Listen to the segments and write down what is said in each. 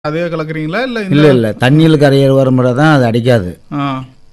அதே கலக்குறீங்களா இல்லை இந்த இல்லை இல்லை தண்ணியில் கரையிற உரமுறை தான் அது அடிக்காது ஆ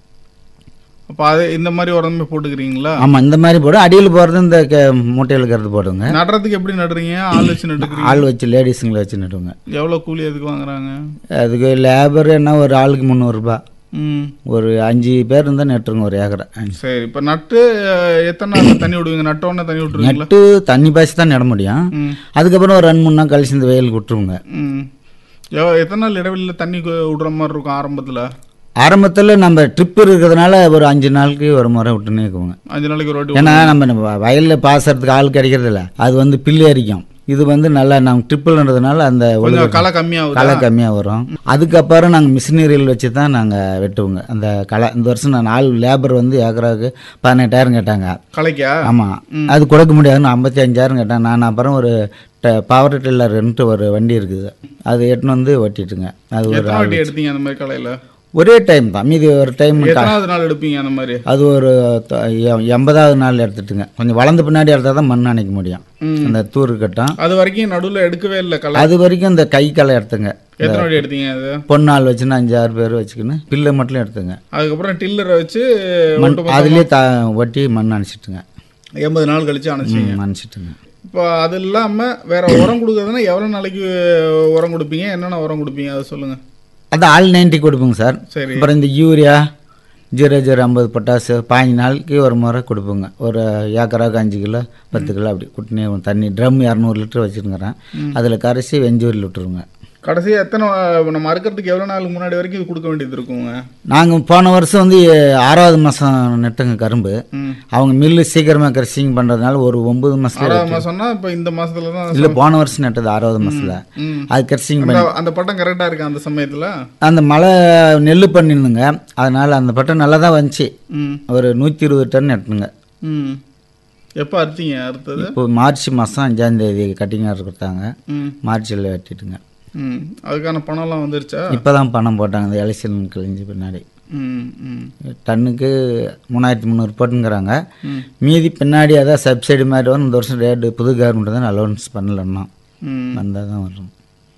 அப்போ அதே இந்த மாதிரி உரமே போட்டுக்கிறீங்களா ஆமாம் இந்த மாதிரி போடும் அடியில் போகிறது இந்த கே மூட்டையில் இருக்கிறது போடுங்க நடுறதுக்கு எப்படி நடுறீங்க ஆள் வச்சு நட்டுக்கிறீங்க ஆள் வச்சு லேடிஸுங்களை வச்சு நடுவோங்க எவ்வளோ கூலி அதுக்கு வாங்குறாங்க அதுக்கு லேபர் என்ன ஒரு ஆளுக்கு முந்நூறுரூபா ம் ஒரு அஞ்சு பேர் இருந்தால் நட்டுருங்க ஒரு ஏக்கரை சரி இப்போ நட்டு அஹ், எத்தனை நாள் தண்ணி விடுவீங்க நட்ட உடனே தண்ணி விட்டுருவீங்களா நட்டு தண்ணி பாய்ச்சி தான் நட முடியும் ம் அதுக்கப்புறம் ஒரு ரெண்டு மூணு நாள் கழிச்சு இந்த வெயிலுக்கு விட்டுருவோங்க ம் எவ்வளோ எத்தனை நாள் இடைவெளியில் தண்ணி கு- விடுற மாதிரி இருக்கும் ஆரம்பத்தில் ஆரம்பத்தில் நம்ம ட்ரிப் இருக்கிறதுனால ஒரு அஞ்சு நாளுக்கு ஒரு முறை விட்டுனே இருக்குவோங்க அஞ்சு நாளைக்கு ஒரு வாட்டி ஏன்னா நம்ம வயலில் பாசறதுக்கு ஆள் கிடைக்கிறதில்ல அது வந்து பில்லு அரிக்கும் இது வந்து நல்லா நம்ம ட்ரிப்பிள்ன்றதுனால அந்த கொஞ்சம் களை கம்மியாகுது களை கம்மியாக வரும் அதுக்கப்புறம் நாங்கள் மிஷினரியில் வச்சு தான் நாங்கள் வெட்டுவோங்க அந்த களை இந்த வருஷம் நான் ஆள் லேபர் வந்து ஏக்கராவுக்கு பதினெட்டாயிரம் கேட்டாங்க களைக்கா ஆமாம் அது கொடுக்க முடியாதுன்னு ஐம்பத்தி அஞ்சாயிரம் கேட்டேன் நான் அப்புறம் ஒரு பவர் டில்லர்ன்ட்டு ஒரு வண்டி இருக்குது அது எட்டுன்னு வந்து ஓட்டிட்டுங்க அது ஒரு எத்தனை வாட்டி எடுத்தீங்க அந்த மாதிரி களையில ஒரே டைம் தான் மீதி ஒரு டைம் எத்தனாவது நாள் எடுப்பீங்க அந்த மாதிரி அது ஒரு த- எ- எண்பதாவது நாள் எடுத்துட்டுங்க கொஞ்சம் வளர்ந்த பின்னாடி எடுத்தால் தான் மண் அணைக்க முடியும் ம். அந்த தூர் கட்டம் அது வரைக்கும் நடுவில் எடுக்கவே இல்லை களை அது வரைக்கும் இந்த கை களை எடுத்துங்க எத்தனை வாட்டி எடுத்தீங்க அது பொன்னாள் வச்சுன்னு அஞ்சு ஆறு பேர் வச்சுக்கின்னு பில்லை மட்டும் எடுத்துங்க அதுக்கப்புறம் டில்லரை வச்சு மண் ஒட்டு அதுலேயே த ஒட்டி மண் அணைச்சிட்டுங்க எண்பது நாள் கழிச்சு அணைச்சிங்க ம், அணைச்சிட்டுங்க இப்போ அது இல்லாமல் வேற உரம் கொடுக்குறதுன்னா எவ்வளோ நாளைக்கு உரம் கொடுப்பீங்க என்னென்ன உரம் கொடுப்பீங்க அதை சொல்லுங்க அது ஆல் நைன்ட்டி கொடுப்போங்க சார் சரி அப்புறம் இந்த யூரியா ஜீரோ ஜீரோ ஐம்பது பொட்டாசு பாஞ்சு நாளைக்கு ஒரு முறை கொடுப்போங்க ஒரு ஏக்கராவுக்கு அஞ்சு கிலோ பத்து கிலோ அப்படி குட்டினே தண்ணி ட்ரம் இரநூறு லிட்டர் வச்சுருங்கிறேன் அதில் கரைச்சி வெஞ்சூரில் விட்டுருங்க கடைசியாக எத்தனை வா- நம்ம அறுக்கிறதுக்கு எவ்வளோ நாளுக்கு முன்னாடி வரைக்கும் இது கொடுக்க வேண்டியது இருக்குங்க நாங்கள் போன வருஷம் வந்து ஆறாவது மாதம் நட்டுங்க கரும்பு ம் அவங்க மில்லு சீக்கிரமாக கரெக்டிங் பண்ணுறதுனால ஒரு ஒம்பது மாதத்துல ஆறாவது மாதம்னா இப்போ இந்த மாசத்துல தான் இல்லை போன வருஷம் நட்டது ஆறாவது மாதத்தில் ம் அது கரெக்டிங் பண்ணி அந்த அந்த பட்டம் கரெக்டாக இருக்கு அந்த சமயத்தில் அந்த மழை நெல் பண்ணிருந்துங்க அதனால் அந்த பட்டம் நல்லா தான் வந்துச்சு ம் ஒரு நூற்றி இருபது டன் நட்டுங்க ம் எப்போ அறுத்தீங்க அறுத்தது இப்போ மார்ச் மாதம் அஞ்சாந்தேதி கட்டிங் ஆர்டர் கொடுத்தாங்க ம் மார்ச்சில் வெட்டிட்டுங்க ம் அதுக்கான பணம்லாம் வந்துருச்சா இப்போ தான் பணம் போட்டாங்க இந்த எலெக்ஷன் கழிஞ்ச பின்னாடி ம் ம் டன்னுக்கு மூணாயிரத்தி முந்நூறு போட்டுங்கிறாங்க ம் மீதி பின்னாடி அதான் சப்சிடி மாதிரி வரும் இந்த வருஷம் ரேட்டு புது கவர்மெண்ட் தான் அலோன்ஸ் பண்ணலன்னா ம் வந்தால் தான் வரும்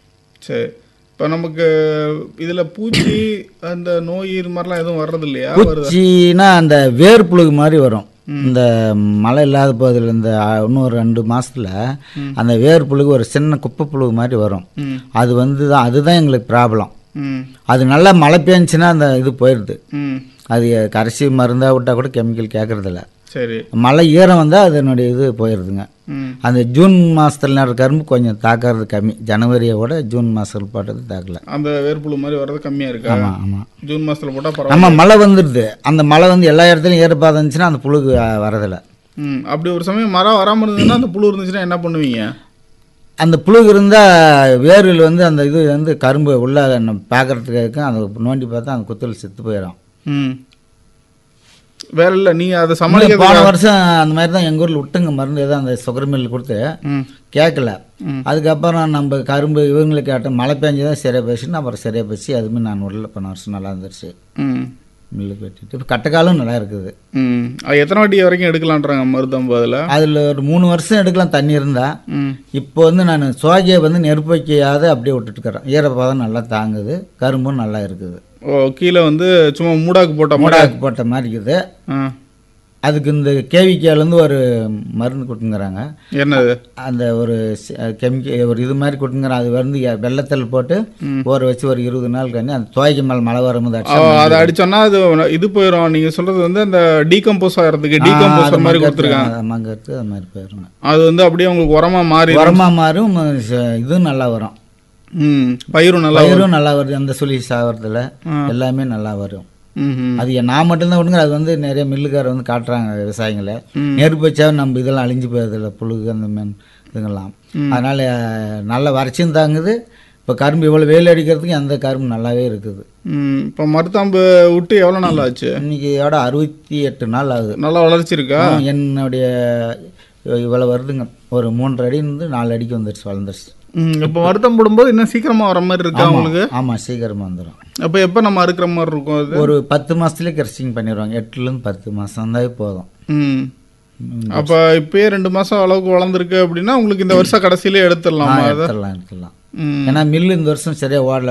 சரி இப்போ நமக்கு இதில் பூச்சி அந்த நோய் இது மாதிரிலாம் எதுவும் வர்றது இல்லையா வருதா பூச்சின்னா அந்த வேர் புழுகு மாதிரி வரும் இந்த மழை இல்லாத போதில் இந்த அ, இன்னும் ஒரு ரெண்டு மாசத்துல அந்த வேர் புழுகு ஒரு சின்ன குப்பை புழுகு மாதிரி வரும் ம் அது வந்து தான் அதுதான் எங்களுக்கு ப்ராப்ளம் ம் அது நல்லா மழை பெஞ்சுன்னா அந்த இது போயிடுது ம் அது கரைச்சி மருந்தாக விட்டால் கூட கெமிக்கல் கேட்குறதில்ல சரி மழை ஈரம் வந்தால் அதனுடைய இது போயிடுதுங்க ம் அந்த ஜூன் மாதத்தில் நடுற கரும்பு கொஞ்சம் தாக்கறது கம்மி ஜனவரியை விட ஜூன் மாதத்தில் போட்டது தாக்கல அந்த வேர்ப்புழு மாதிரி வர்றது கம்மியாக இருக்கா ஆமாம் ஆமாம் ஜூன் மாசத்துல போட்டால் பரவாயில்ல நம்ம மழை வந்துடுது அந்த மழை வந்து எல்லா இடத்துலையும் ஈரப்பாதம் இருந்துச்சுன்னா அந்த புழுகு அ, வரதில்லை ம் அப்படி ஒரு சமயம் மரம் வராமல் இருந்ததுன்னா அந்த புழு இருந்துச்சுன்னா என்ன பண்ணுவீங்க அந்த புழுகு இருந்தால் வேரில் வந்து அந்த இது வந்து கரும்பு உள்ள பார்க்கறதுக்கு இருக்கும் அதை நோண்டி பார்த்தா அந்த குத்தல் செத்து போயிடும் ம் வேற இல்லை நீங்கள் அதை போன சமாளிக்க வருஷம் அந்த மாதிரி தான் எங்கள் ஊரில் விட்டுங்க மருந்து ஏதோ அந்த சுகர் மில் கொடுத்து ம் கேட்கல ம். அதுக்கப்புறம் நம்ம கரும்பு இவங்களுக்கு கேட்ட மழை பெஞ்சு தான் சரியாக போச்சுன்னு அப்புறம் சரியாக போச்சு அதுவுமே நான் உடல போன வருஷம் நல்லா இருந்துச்சு ம் மில்லுக்கு வெட்டிட்டு இப்போ கட்டக்காலும் நல்லா இருக்குது ம் அது எத்தனை வாட்டி வரைக்கும் எடுக்கலான்றாங்க மருதம்பு அதில் அதில் ஒரு மூணு வருஷம் எடுக்கலாம் தண்ணி இருந்தால் ம் இப்போ வந்து நான் சோகையை வந்து நெருப்பு வைக்காத அப்படியே விட்டுட்டுக்கிறேன் ஈரப்பதம் நல்லா தாங்குது கரும்பும் நல்லா இருக்குது ஓ கீழே வந்து சும்மா மூடாக்கு போட்ட மாதிரி மூடாக்கு போட்ட மாதிரி இருக்குது ஆ அதுக்கு இந்த கேவிக்காலேருந்து ஒரு மருந்து கொடுத்துங்கிறாங்க என்னது அந்த ஒரு கெமிக்கல் ஒரு இது மாதிரி கொடுத்துங்கிறாங்க அது வந்து எ- வெள்ளத்தில் போட்டு ஊற வச்சு ஒரு இருபது நாள் கண்ணி அந்த துவைக்கு மேலே மழை வரும்போது ஓ, அடிச்சா அதை அடிச்சோன்னா அது இது போயிடும் நீங்கள் சொல்றது வந்து அந்த டீகம்போஸ் ஆகிறதுக்கு டீகம்போசர் மாதிரி கொடுத்துருக்காங்க மங்கிறது அது மாதிரி போயிருங்க அது வந்து அப்படியே உங்களுக்கு உரமா மாறி உரமா மாறும் ச- இதுவும் நல்லா வரும் ம் பயிரும் நல்லா பயிரும் நல்லா வருது அந்த சுழி சாகிறதுல எல்லாமே நல்லா வரும் ம் ம் அது என் நான் மட்டும்தான் விடுங்க அது வந்து நிறைய மில்லுக்காரர் வந்து காட்டுறாங்க விவசாயிகளை நெருப்பு வச்சா நம்ம இதெல்லாம் அழிஞ்சு போயிருதில்ல புழுகு அந்த மென் இதுங்கெல்லாம் அதனால் நல்ல வறட்சியும் தாங்குது இப்போ கரும்பு இவ்வளோ வெயில் அடிக்கிறதுக்கு அந்த கரும்பு நல்லாவே இருக்குது ம் இப்போ மருத்தாம்பு விட்டு எவ்வளோ நாள் ஆச்சு இன்னைக்கியோட அறுபத்தி எட்டு நாள் ஆகுது நல்லா வளர்ச்சி இருக்கா என்னுடைய இவ்வளோ வருதுங்க ஒரு மூன்றரை அடியிலிருந்து நாலு அடிக்கு வந்துருச்சு வளர்ந்துருச்சு ம் இப்போ மருத்தம் போடும்போது இன்னும் சீக்கிரமா வர மாதிரி இருக்கா உங்களுக்கு ஆமாம் சீக்கிரமாக வந்துடும் அப்போ எப்போ நம்ம அறுக்கிற மாதிரி இருக்கும் அது ஒரு பத்து மாதத்துலேயே கரெக்டிங் பண்ணிடுவாங்க எட்டுலேருந்து பத்து மாதம் தான் போதும் ம் அப்ப இப்பயே ரெண்டு மாசம் அளவுக்கு வளர்ந்துருக்கு அப்படின்னா உங்களுக்கு இந்த வருஷம் கடைசியிலே எடுத்துடலாமா அதை எடுத்துடலாம் எடுத்துடலாம் ம் ஏன்னா மில்லு இந்த வருஷம் சரியாக ஓடல